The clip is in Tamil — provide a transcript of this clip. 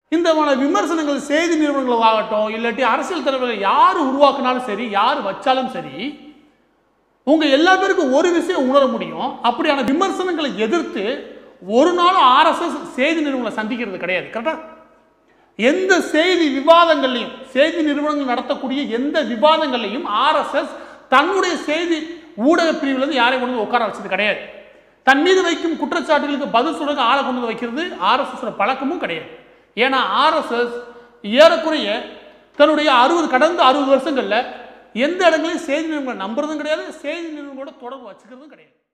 இந்த மாதிரி விமர்சனங்கள் செய்தி நிறுவனங்கள் ஆகட்டும் இல்லாட்டி அரசியல் தலைவர்கள் யார் உருவாக்குனாலும் சரி யார் வச்சாலும் சரி உங்க எல்லா பேருக்கும் ஒரு விஷயம் உணர முடியும் அப்படியான விமர்சனங்களை எதிர்த்து ஒரு நாளும் ஆர்எஸ்எஸ் செய்தி நிறுவனங்களை சந்திக்கிறது கிடையாது கரெக்டா எந்த செய்தி விவாதங்கள்லையும் செய்தி நிறுவனங்கள் நடத்தக்கூடிய எந்த விவாதங்கள்லையும் ஆர்எஸ்எஸ் தன்னுடைய செய்தி ஊடக பிரிவுலேருந்து யாரையும் கொண்டு வந்து உட்கார வச்சது கிடையாது தன் மீது வைக்கும் குற்றச்சாட்டுகளுக்கு பதில் சொல்றதுக்கு ஆளை கொண்டு வந்து வைக்கிறது ஆர்எஸ்எஸ் பழக்கமும் கிடையாது ஏன்னா ஆர்எஸ்எஸ் ஏறக்குறைய தன்னுடைய அறுபது கடந்த அறுபது வருஷங்கள்ல எந்த இடங்களையும் செய்தி நிறுவனம் நம்புறதும் கிடையாது செய்தி நிறுவனங்களோட தொடர்பு வச்சுக்கிறதும் கிடையாது